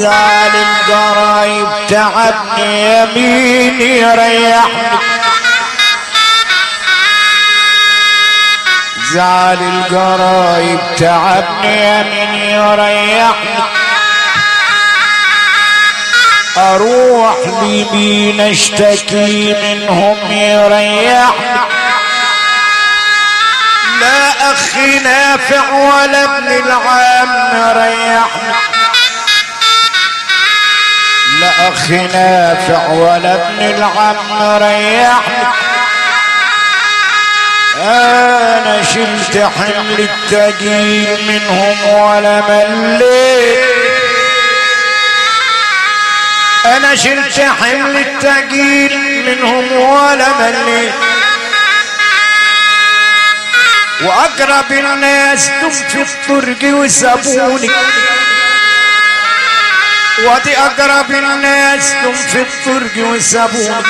زال القرايب تعبني يميني ريحني زال القرايب تعبني يميني وريحني اروح لمين اشتكي منهم يريحني لا اخي نافع ولا ابن العام ريحني لا اخي نافع ولا ابن العم ريحني انا شلت حمل التقيل منهم ولا مليت انا شلت حمل التقيل منهم ولا مليت واقرب الناس دم في الطرق وسابوني ودي اقرب الناس دم في الطرق وسابوني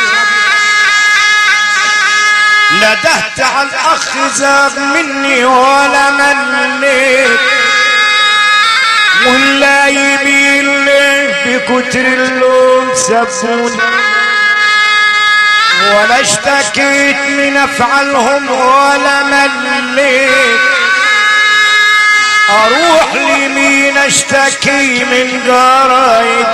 ندهت على الاخ زاد مني ولا مليت ولا يميل ليه بكتر اللوم سبوني ولا اشتكيت من افعالهم ولا مليت اروح لمين اشتكي من قرايب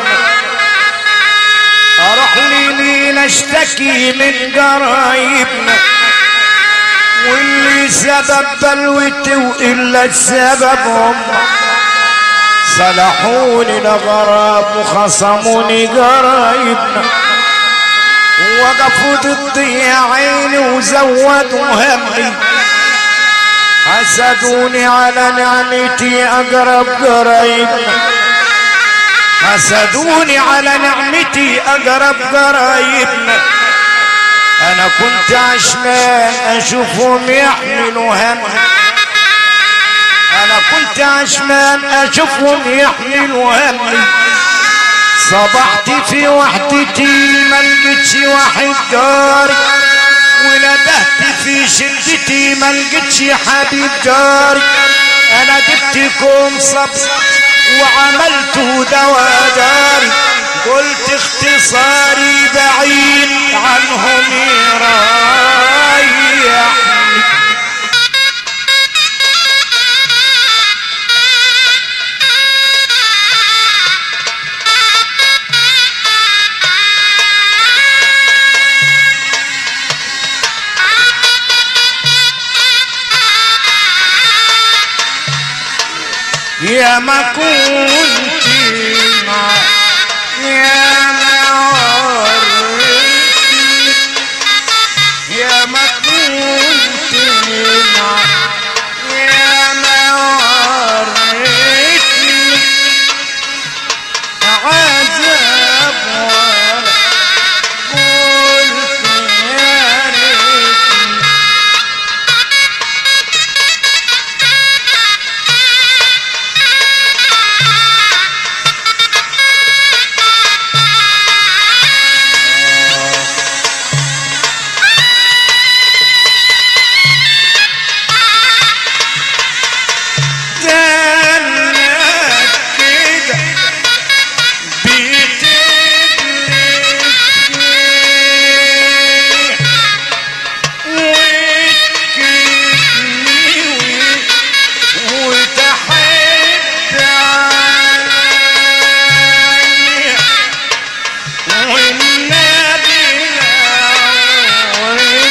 اروح لمين اشتكي من قرايبنا واللي سبب بلوتي والا السبب هم صلحوني لغراب وخصموني قرايبنا وقفوا ضدي يا عيني وزودوا همي حسدوني على نعمتي اقرب قرايبنا حسدوني على نعمتي اقرب قرايبنا انا كنت عشمان اشوفهم يحملوا هم انا كنت عشمان اشوفهم يحملوا همي صبحت في وحدتي ما لقيتش واحد جاري وندهت في شدتي ما لقيتش حبيب جاري انا جبتكم صبر وعملت دواء داري قلت اختصاري بعيد عنهم يريحني يا ما كنت مع يا ما وريتني يا ما كنت مع يا ما وريتني عذاب ولا قلت يا ريتني دلك كده بتدلك وتكدني وتحب عني والنبي نوري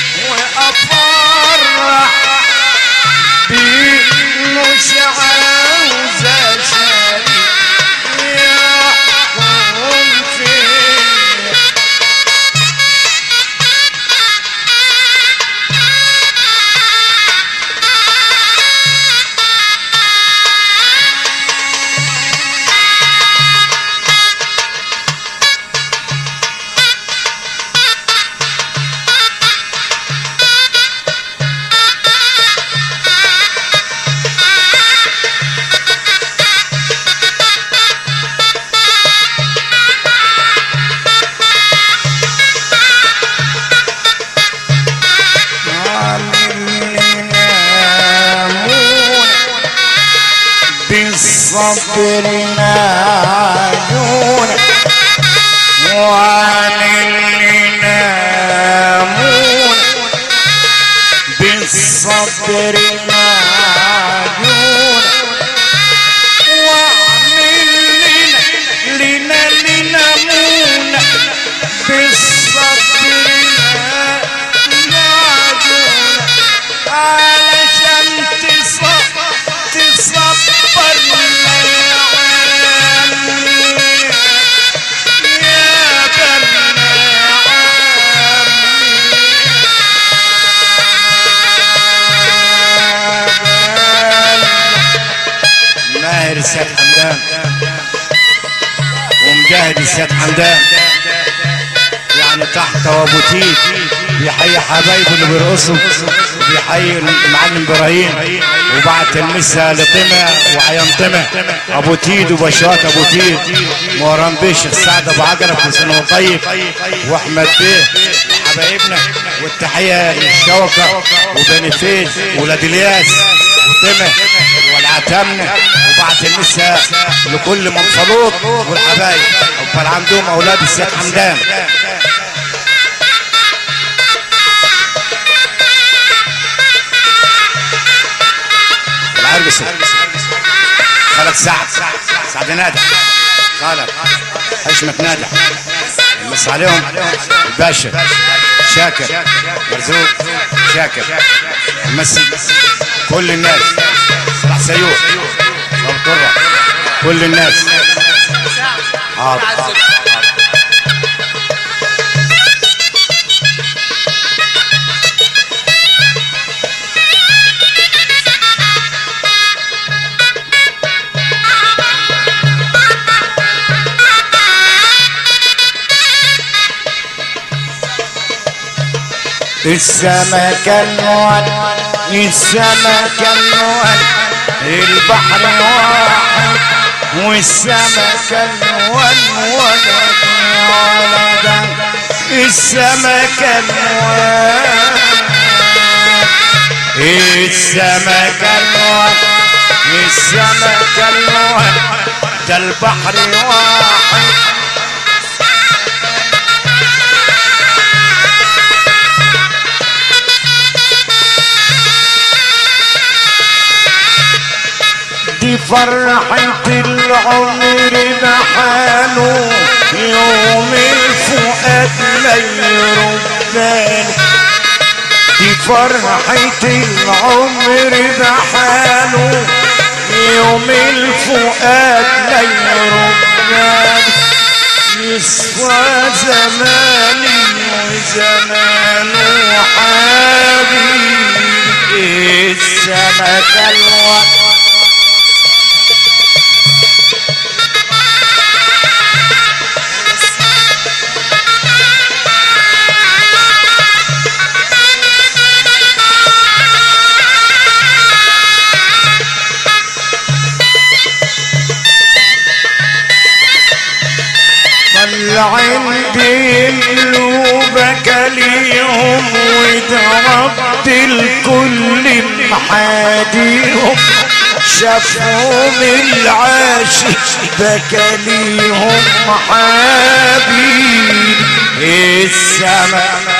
وافرح بيه مش عاوزة شيء يحكم فيا بالصبر ناجي المجاهد السيد حمدان يعني تحت وابو تيت بيحيي حبايبه اللي بيرقصوا بيحيي المعلم ابراهيم وبعت المسا لطمع وعيان طمع ابو تيد وبشوات ابو تيد موران بيه الشيخ سعد ابو عجله كل سنه وهو طيب واحمد بيه حبايبنا والتحيه للشوكه وبني فيز ولاد الياس وطمع والعتمنة وبعت المسا لكل منفلوط والحبايب وكان عندهم اولاد السيد حمدان العربس خالد سعد سعد نادح خالد حشمة نادح بس عليهم الباشا شاكر مرزوق شاكر ممثل كل الناس صلاح سيوف ابو طره كل الناس حاضر حاضر السمك النوان السمك النوان البحر واحد والسمك النوان ولد ولد السمك النوان السمك النوان السمك النوان ده البحر واحد دي فرحة العمر بحاله يوم الفؤاد ما يردان دي فرحة العمر بحاله يوم الفؤاد ما يردان يصفى زماني وزمانه حبيبي السمك الوطن عندي قلوبك ليهم وضربت الكل محاديهم شافهم العاشق بكى ليهم حبيب السماء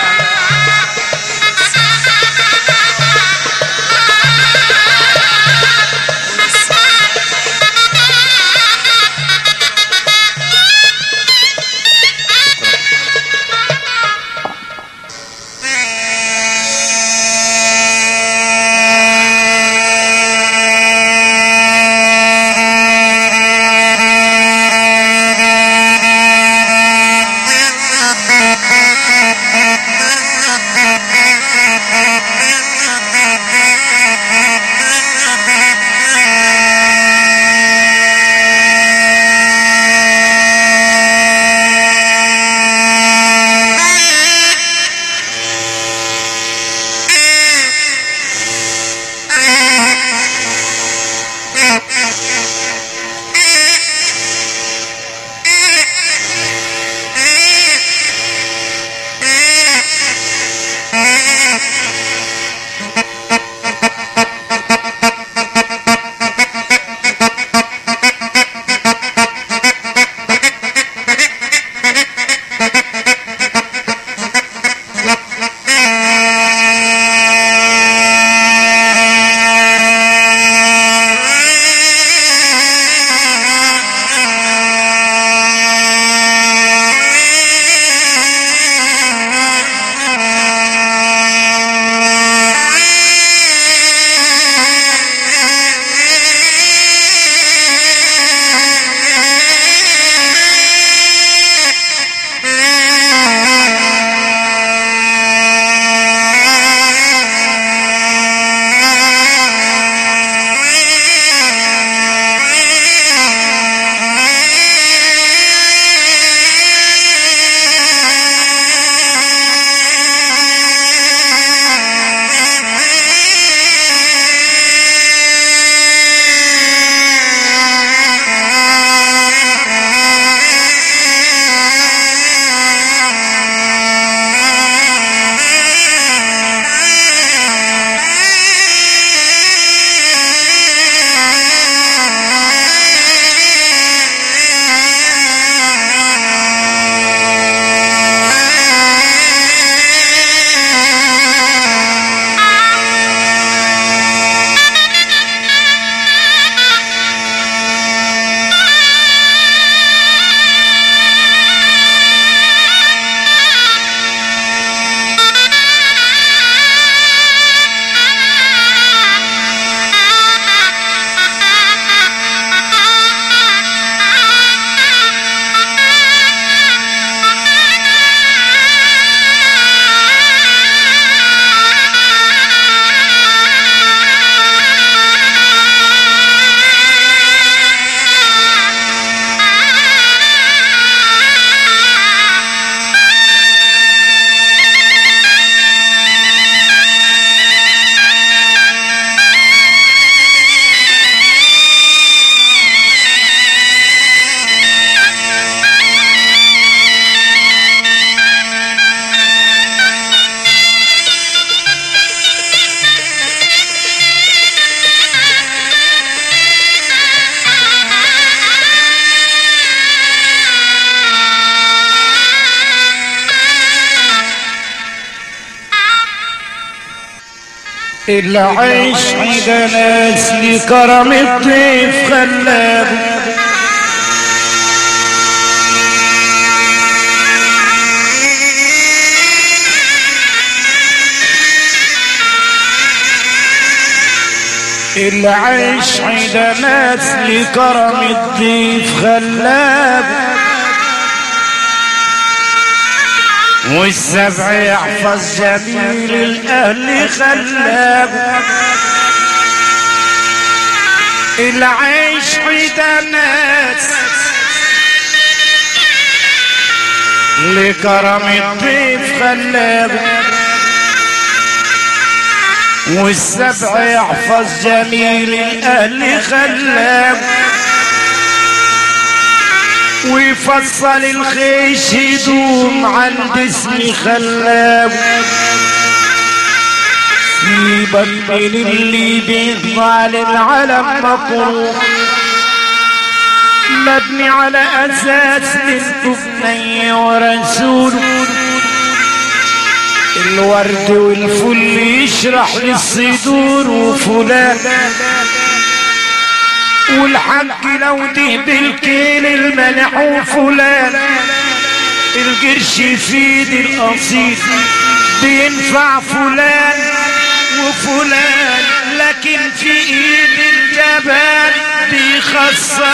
العيش عيد ناس لكرم الضيف خلاه العيش عيد ناس لكرم الضيف خلاب والسبع يحفظ جميل الاهل خلاب العيش عيد ناس لكرم الضيف خلاب والسبع يحفظ جميل الاهل خلاب ويفصل الخيش يدوم عند اسم خلاب سيبك من اللي بيطلع للعلم مقروب مبني على اساس انتو بني ورسوله الورد والفل يشرح للصدور وفلان والحق لو ده بالكيل الملح وفلان القرش يفيد الاصيل بينفع فلان وفلان لكن في ايد الجبال بيخسر